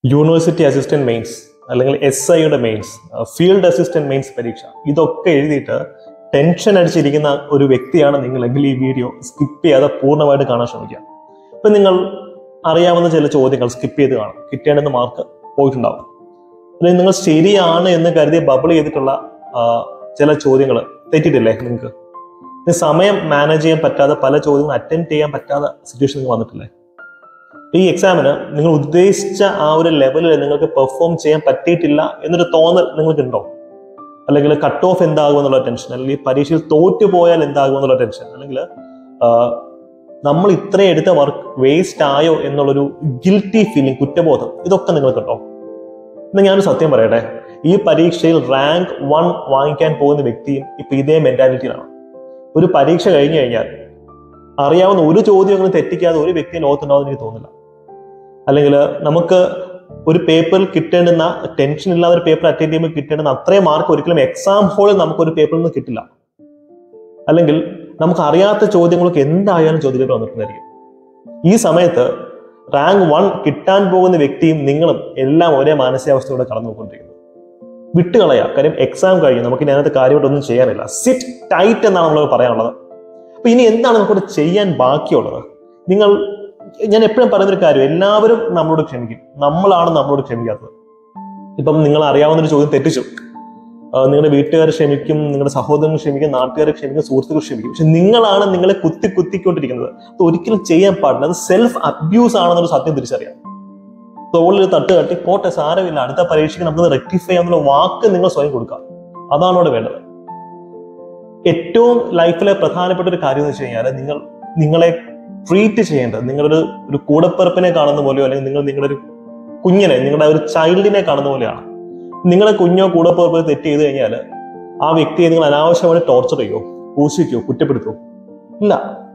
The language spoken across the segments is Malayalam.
യൂണിവേഴ്സിറ്റി അസിസ്റ്റന്റ് മെയിൻസ് അല്ലെങ്കിൽ എസ് ഐയുടെ മെയിൻസ് ഫീൽഡ് അസിസ്റ്റന്റ് മെയിൻസ് പരീക്ഷ ഇതൊക്കെ എഴുതിയിട്ട് ടെൻഷൻ അടിച്ചിരിക്കുന്ന ഒരു വ്യക്തിയാണ് നിങ്ങളെങ്കിൽ ഈ വീഡിയോ സ്കിപ്പ് ചെയ്യാതെ പൂർണ്ണമായിട്ട് കാണാൻ ശ്രമിക്കുക ഇപ്പം നിങ്ങൾ അറിയാവുന്ന ചില ചോദ്യങ്ങൾ സ്കിപ്പ് ചെയ്ത് കാണും കിട്ടേണ്ടുന്ന മാർക്ക് പോയിട്ടുണ്ടാവും അല്ലെങ്കിൽ നിങ്ങൾ ശരിയാണ് എന്ന് കരുതി ബബിൾ ചെയ്തിട്ടുള്ള ആ, ചില ചോദ്യങ്ങൾ തെറ്റിട്ടില്ലേ നിങ്ങൾക്ക് ഈ സമയം മാനേജ് ചെയ്യാൻ പറ്റാതെ പല ചോദ്യങ്ങളും അറ്റൻഡ് ചെയ്യാൻ പറ്റാത്ത സിറ്റുവേഷൻ നിങ്ങൾക്ക് വന്നിട്ടില്ലേ ഈ എക്സാമിന് നിങ്ങൾ ഉദ്ദേശിച്ച ആ ഒരു ലെവലിൽ നിങ്ങൾക്ക് പെർഫോം ചെയ്യാൻ പറ്റിയിട്ടില്ല എന്നൊരു തോന്നൽ നിങ്ങൾക്ക് ഉണ്ടോ അല്ലെങ്കിൽ കട്ട് ഓഫ് എന്താകും എന്നുള്ള ടെൻഷൻ അല്ലെങ്കിൽ പരീക്ഷയിൽ തോറ്റു പോയാൽ എന്താകും എന്നുള്ള ടെൻഷൻ അല്ലെങ്കിൽ ആ, നമ്മൾ ഇത്രയും എടുത്ത വർക്ക് വേസ്റ്റ് ആയോ എന്നുള്ളൊരു ഗിൽറ്റി ഫീലിംഗ് കുറ്റബോധം ഇതൊക്കെ നിങ്ങൾക്കുണ്ടോ എന്ന് ഞാനൊരു സത്യം പറയട്ടെ ഈ പരീക്ഷയിൽ റാങ്ക് വൺ വാങ്ങിക്കാൻ പോകുന്ന വ്യക്തിയും ഇപ്പൊ ഇതേ മെന്റാലിറ്റിയിലാണ് ഒരു പരീക്ഷ കഴിഞ്ഞു കഴിഞ്ഞാൽ അറിയാവുന്ന ഒരു ചോദ്യങ്ങളും തെറ്റിക്കാതെ ഒരു വ്യക്തി ലോകത്തുണ്ടാവുമെന്ന് എനിക്ക് തോന്നുന്നില്ല അല്ലെങ്കിൽ നമുക്ക് ഒരു പേപ്പറിൽ കിട്ടേണ്ടുന്ന ടെൻഷൻ ഇല്ലാതെ ഒരു പേപ്പർ അറ്റൻഡ് ചെയ്യുമ്പോൾ കിട്ടേണ്ടുന്ന അത്രയും മാർക്ക് ഒരിക്കലും എക്സാം ഹോളിൽ നമുക്ക് ഒരു പേപ്പറിൽ നിന്ന് കിട്ടില്ല അല്ലെങ്കിൽ നമുക്ക് അറിയാത്ത ചോദ്യങ്ങൾക്ക് എന്തായാലും ചോദ്യങ്ങൾ വന്നിട്ടുണ്ടായിരിക്കും ഈ സമയത്ത് റാങ്ക് വൺ കിട്ടാൻ പോകുന്ന വ്യക്തിയും നിങ്ങളും എല്ലാം ഒരേ മാനസികാവസ്ഥയോടെ കടന്നു പോയിക്കൊണ്ടിരിക്കുന്നത് വിട്ടുകളയാ കാര്യം എക്സാം കഴിഞ്ഞു നമുക്ക് ഇനി അതിനകത്ത് കാര്യമായിട്ടൊന്നും ചെയ്യാനില്ല സിറ്റ് ടൈറ്റ് എന്നാണ് നമ്മൾ പറയാനുള്ളത് അപ്പൊ ഇനി എന്താണ് നമുക്കിവിടെ ചെയ്യാൻ ബാക്കിയുള്ളത് നിങ്ങൾ ഞാൻ എപ്പോഴും പറയുന്നൊരു കാര്യം എല്ലാവരും നമ്മളോട് ക്ഷമിക്കും നമ്മളാണ് നമ്മളോട് ക്ഷമിക്കാത്തത് ഇപ്പം നിങ്ങൾ അറിയാവുന്ന ഒരു ചോദ്യം തെറ്റിച്ചു ആ, നിങ്ങളുടെ വീട്ടുകാർ ക്ഷമിക്കും നിങ്ങളുടെ സഹോദരങ്ങൾ ക്ഷമിക്കും നാട്ടുകാരെ ക്ഷമിക്കും സുഹൃത്തുക്കൾ ക്ഷമിക്കും പക്ഷെ നിങ്ങളാണ് നിങ്ങളെ കുത്തി കുത്തിക്കൊണ്ടിരിക്കുന്നത് അത് ഒരിക്കലും ചെയ്യാൻ പാടില്ല അത് സെൽഫ് അബ്യൂസ് ആണെന്നൊരു സത്യം തിരിച്ചറിയാം തോളിൽ തട്ട് തട്ടി പോട്ടെ സാരമില്ല അടുത്ത പരീക്ഷയ്ക്ക് നമുക്ക് റെക്ടിഫൈ ചെയ്യാന്നുള്ള വാക്ക് നിങ്ങൾ സ്വയം കൊടുക്കുക അതാണ് അവിടെ വേണ്ടത് ഏറ്റവും ലൈഫിലെ പ്രധാനപ്പെട്ട ഒരു കാര്യം എന്ന് വെച്ച് കഴിഞ്ഞാൽ നിങ്ങൾ നിങ്ങളെ ട്രീറ്റ് ചെയ്യേണ്ടത് നിങ്ങളൊരു ഒരു കൂടപ്പിറപ്പിനെ കാണുന്ന പോലെയോ അല്ലെങ്കിൽ നിങ്ങൾ നിങ്ങളുടെ ഒരു കുഞ്ഞിനെ നിങ്ങളുടെ ഒരു ചൈൽഡിനെ കാണുന്ന പോലെയാണ് നിങ്ങളെ കുഞ്ഞോ കൂടപ്പിറപ്പോ തെറ്റ് ചെയ്ത് കഴിഞ്ഞാൽ ആ വ്യക്തിയെ നിങ്ങൾ അനാവശ്യമായിട്ട് ടോർച്ചർ ചെയ്യോ പൂശിക്കോ കുറ്റപ്പെടുത്തോ ഇല്ല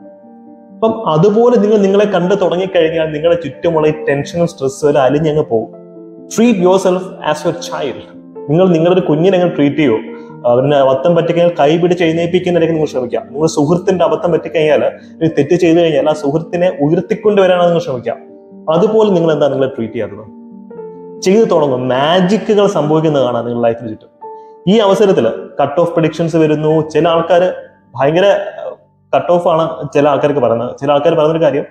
അപ്പം അതുപോലെ നിങ്ങൾ നിങ്ങളെ കണ്ടു തുടങ്ങിക്കഴിഞ്ഞാൽ നിങ്ങളുടെ ചുറ്റുമുള്ള ഈ ടെൻഷനും സ്ട്രെസ്സും അലിഞ്ഞങ്ങ് പോകും treat yourself as your child നിങ്ങൾ നിങ്ങളുടെ ഒരു കുഞ്ഞിനെ എങ്ങനെ ട്രീറ്റ് ചെയ്യോ അവരിന് അബദ്ധം പറ്റിക്കഴിഞ്ഞാൽ കൈ പിടിച്ച് എഴുന്നേപ്പിക്കുന്നതിലേക്ക് നിങ്ങൾ ശ്രമിക്കാം നിങ്ങൾ സുഹൃത്തിന്റെ അബദ്ധം പറ്റിക്കഴിഞ്ഞാൽ ഒരു തെറ്റ് ചെയ്തു കഴിഞ്ഞാൽ ആ സുഹൃത്തിനെ ഉയർത്തിക്കൊണ്ടുവരാനാണ് നിങ്ങൾ ശ്രമിക്കാം അതുപോലെ നിങ്ങൾ എന്താ നിങ്ങളെ ട്രീറ്റ് ചെയ്യാത്തത് ചെയ്തു തുടങ്ങും മാജിക്കുകൾ സംഭവിക്കുന്നത് കാണാം നിങ്ങളുടെ ലൈഫിൽ ചുറ്റും ഈ അവസരത്തിൽ കട്ട് ഓഫ് പ്രഡിക്ഷൻസ് വരുന്നു ചില ആൾക്കാർ ഭയങ്കര കട്ട് ഓഫ് ആണ് ചില ആൾക്കാർക്ക് പറയുന്നത് ചില ആൾക്കാർ പറയുന്നൊരു കാര്യം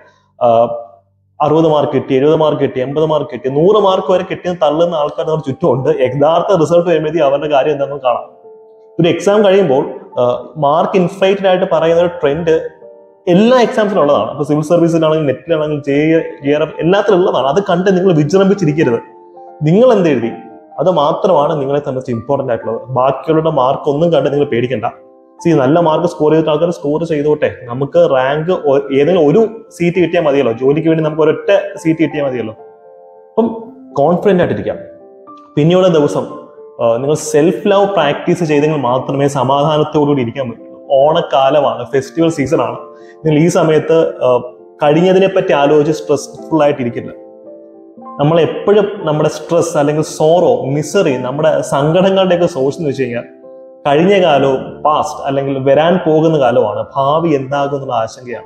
അറുപത് മാർക്ക് കിട്ടി എഴുപത് മാർക്ക് കിട്ടി എൺപത് മാർക്ക് കിട്ടി നൂറ് മാർക്ക് വരെ കിട്ടിയെന്ന് തള്ളുന്ന ആൾക്കാർ നമ്മുടെ ചുറ്റുമുണ്ട് യഥാർത്ഥ റിസൾട്ട് വരുമ്പോഴത്തേക്ക് അവരുടെ കാര്യം എന്താണെന്ന് കാണാം ഒരു എക്സാം കഴിയുമ്പോൾ മാർക്ക് ഇൻഫ്ലേറ്റഡ് ആയിട്ട് പറയുന്ന ഒരു ട്രെൻഡ് എല്ലാ എക്സാംസിനും ഉള്ളതാണ് അപ്പൊ സിവിൽ സർവീസിലാണെങ്കിൽ നെറ്റിലാണെങ്കിൽ ജെ ജെ ആർ എഫ് എല്ലാത്തിലും ഉള്ളതാണ് അത് കണ്ട് നിങ്ങൾ വിജൃംഭിച്ചിരിക്കരുത് നിങ്ങൾ എന്ത് എഴുതി അത് മാത്രമാണ് നിങ്ങളെ സംബന്ധിച്ച് ഇമ്പോർട്ടന്റ് ആയിട്ടുള്ളത് ബാക്കിയുള്ള മാർക്ക് ഒന്നും കണ്ട് നിങ്ങൾ പേടിക്കണ്ട സി നല്ല മാർക്ക് സ്കോർ ചെയ്തിട്ട് ആൾക്കാർ സ്കോർ ചെയ്തോട്ടെ നമുക്ക് റാങ്ക് ഏതെങ്കിലും ഒരു സീറ്റ് കിട്ടിയാൽ മതിയല്ലോ ജോലിക്ക് വേണ്ടി നമുക്ക് ഒരൊറ്റ സീറ്റ് കിട്ടിയാൽ മതിയല്ലോ അപ്പം കോൺഫിഡന്റ് ആയിട്ടിരിക്കാം പിന്നെയുള്ള ദിവസം ആ, നിങ്ങൾ സെൽഫ് ലവ് പ്രാക്ടീസ് ചെയ്തെങ്കിൽ മാത്രമേ സമാധാനത്തോടുകൂടി ഇരിക്കാൻ പറ്റുള്ളൂ ഓണക്കാലമാണ് ഫെസ്റ്റിവൽ സീസൺ ആണ് നിങ്ങൾ ഈ സമയത്ത് ആ, കഴിഞ്ഞതിനെ പറ്റി ആലോചിച്ച് സ്ട്രെസ്ഫുൾ ആയിട്ട് ഇരിക്കില്ല നമ്മൾ എപ്പോഴും നമ്മുടെ സ്ട്രെസ് അല്ലെങ്കിൽ സോറോ മിസറി നമ്മുടെ സങ്കടങ്ങളുടെയൊക്കെ സോഴ്സ് എന്ന് വെച്ച് കഴിഞ്ഞാൽ കഴിഞ്ഞ കാലവും പാസ്റ്റ് അല്ലെങ്കിൽ വരാൻ പോകുന്ന കാലമാണ് ഭാവി എന്താകും എന്നുള്ള ആശങ്കയാണ്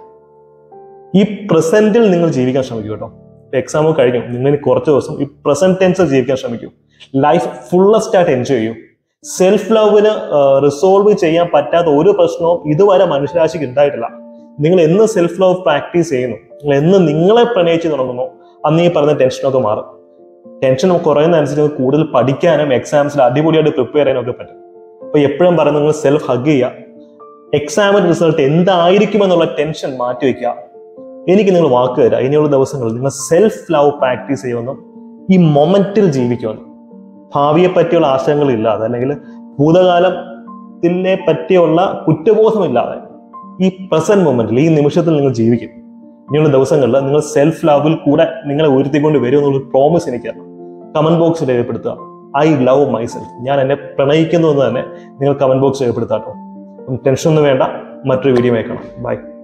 ഈ പ്രസന്റിൽ നിങ്ങൾ ജീവിക്കാൻ ശ്രമിക്കൂ കേട്ടോ എക്സാം കഴിഞ്ഞു നിങ്ങൾ ഇനി കുറച്ച് ദിവസം ഈ പ്രസന്റ് ടെൻസ് ജീവിക്കാൻ ശ്രമിക്കൂ ലൈഫ് ഫുള്ളസ്റ്റ് ആയിട്ട് എൻജോയ് ചെയ്യൂ സെൽഫ് ലവിന് റിസോൾവ് ചെയ്യാൻ പറ്റാത്ത ഒരു പ്രശ്നവും ഇതുവരെ മനുഷ്യരാശിക്ക് ഉണ്ടായിട്ടില്ല നിങ്ങൾ എന്ന് സെൽഫ് ലവ് പ്രാക്ടീസ് ചെയ്യുന്നു നിങ്ങൾ എന്ന് നിങ്ങളെ പ്രണയിച്ച് തുടങ്ങുന്നു അന്ന് ഈ പറഞ്ഞ ടെൻഷനൊക്കെ മാറും ടെൻഷൻ കുറയുന്നതനുസരിച്ച് കൂടുതൽ പഠിക്കാനും എക്സാംസിൽ അടിപൊളിയായിട്ട് പ്രിപ്പയർ ചെയ്യാനും ഒക്കെ പറ്റും അപ്പൊ എപ്പോഴും പറയുന്നത് നിങ്ങൾ സെൽഫ് ഹഗ് ചെയ്യുക എക്സാമിന്റെ റിസൾട്ട് എന്തായിരിക്കും എന്നുള്ള ടെൻഷൻ മാറ്റി വെക്കുക എനിക്ക് നിങ്ങൾ വാക്ക് തരാം ഇനിയുള്ള ദിവസങ്ങളിൽ നിങ്ങൾ സെൽഫ് ലവ് പ്രാക്ടീസ് ചെയ്യുമെന്നും ഈ മൊമെന്റിൽ ജീവിക്കുമെന്നും ഭാവിയെ പറ്റിയുള്ള ആശയങ്ങളില്ലാതെ അല്ലെങ്കിൽ ഭൂതകാലത്തിനെ പറ്റിയുള്ള കുറ്റബോധമില്ലാതെ ഈ പ്രസന്റ് മൊമെന്റിൽ ഈ നിമിഷത്തിൽ നിങ്ങൾ ജീവിക്കും ഇനിയുള്ള ദിവസങ്ങളിൽ നിങ്ങൾ സെൽഫ് ലവിൽ കൂടെ നിങ്ങളെ ഉയർത്തിക്കൊണ്ട് വരും എന്നുള്ള പ്രോമിസ് എനിക്ക് കമന്റ് ബോക്സിൽ രേഖപ്പെടുത്തുക ഐ ലവ് മൈ സെൽഫ് ഞാൻ എന്നെ പ്രണയിക്കുന്നു എന്ന് തന്നെ നിങ്ങൾ കമന്റ് ബോക്സ് രേഖപ്പെടുത്താട്ടോ ടെൻഷൻ ഒന്നും വേണ്ട മറ്റൊരു വീഡിയോ അയക്കണം ബൈ